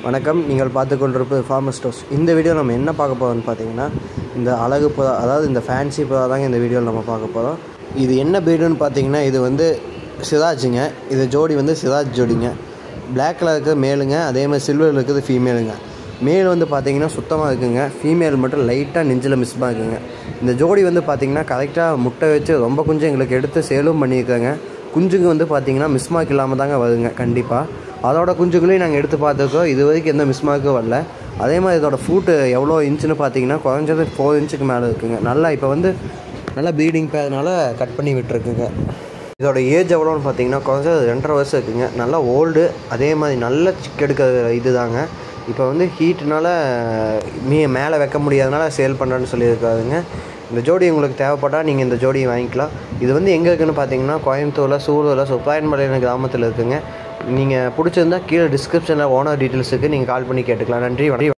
வணக்கம் நீங்கள் பார்த்து கொண்டிருப்பது ஃபார்மர் ஸ்டோர்ஸ் இந்த வீடியோ நம்ம என்ன பார்க்க போகிறோம்னு பார்த்தீங்கன்னா இந்த அழகு புறா அதாவது இந்த ஃபேன்சி புறா தாங்க இந்த வீடியோவில் நம்ம பார்க்க போகிறோம் இது என்ன பிரீடுன்னு பார்த்தீங்கன்னா இது வந்து சிராஜுங்க இது ஜோடி வந்து சிராஜ் ஜோடிங்க பிளாக் கலர் இருக்கிறது மேலுங்க அதே மாதிரி சில்வர் இருக்கிறது ஃபீமேலுங்க மேல் வந்து பார்த்தீங்கன்னா சுத்தமாக இருக்குங்க ஃபீமேல் மட்டும் லைட்டாக நெஞ்சில் மிஸ்மாக இருக்குங்க இந்த ஜோடி வந்து பார்த்தீங்கன்னா கரெக்டாக முட்டை வச்சு ரொம்ப கொஞ்சம் எங்களுக்கு எடுத்து சேலும் பண்ணியிருக்காங்க குஞ்சுங்க வந்து பார்த்தீங்கன்னா மிஸ்மார்க் இல்லாமல் தாங்க வருங்க கண்டிப்பாக அதோட குஞ்சுகளையும் நாங்கள் எடுத்து பார்த்துருக்கோம் இது வரைக்கும் எந்த மிஸ்மார்க்கும் வரல அதே மாதிரி இதோட ஃப்ரூட்டு எவ்வளோ இன்ச்சுன்னு பார்த்தீங்கன்னா குறைஞ்சது ஃபோர் இன்ச்சுக்கு மேலே இருக்குங்க நல்லா இப்போ வந்து நல்லா ப்ரீடிங் பேர்னால கட் பண்ணி விட்டுருக்குங்க இதோட ஏஜ் எவ்வளோன்னு பார்த்தீங்கன்னா குறைஞ்சது ரெண்டரை வருஷம் இருக்குங்க நல்லா ஓல்டு அதே மாதிரி நல்ல சிக் எடுக்கிற இது தாங்க இப்போ வந்து ஹீட்னால மீ மேலே வைக்க முடியாதனால சேல் பண்ணுறேன்னு சொல்லியிருக்காருங்க இந்த ஜோடி உங்களுக்கு தேவைப்பட்டால் நீங்கள் இந்த ஜோடியை வாங்கிக்கலாம் இது வந்து எங்கே இருக்குன்னு பார்த்தீங்கன்னா கோயம்புத்தூரில் சூலூரில் சுப்பாயன்மலையான கிராமத்தில் இருக்குங்க நீங்கள் பிடிச்சிருந்தா கீழே டிஸ்கிரிப்ஷனில் ஓனர் டீட்டெயில்ஸுக்கு நீங்கள் கால் பண்ணி கேட்டுக்கலாம் நன்றி வணக்கம்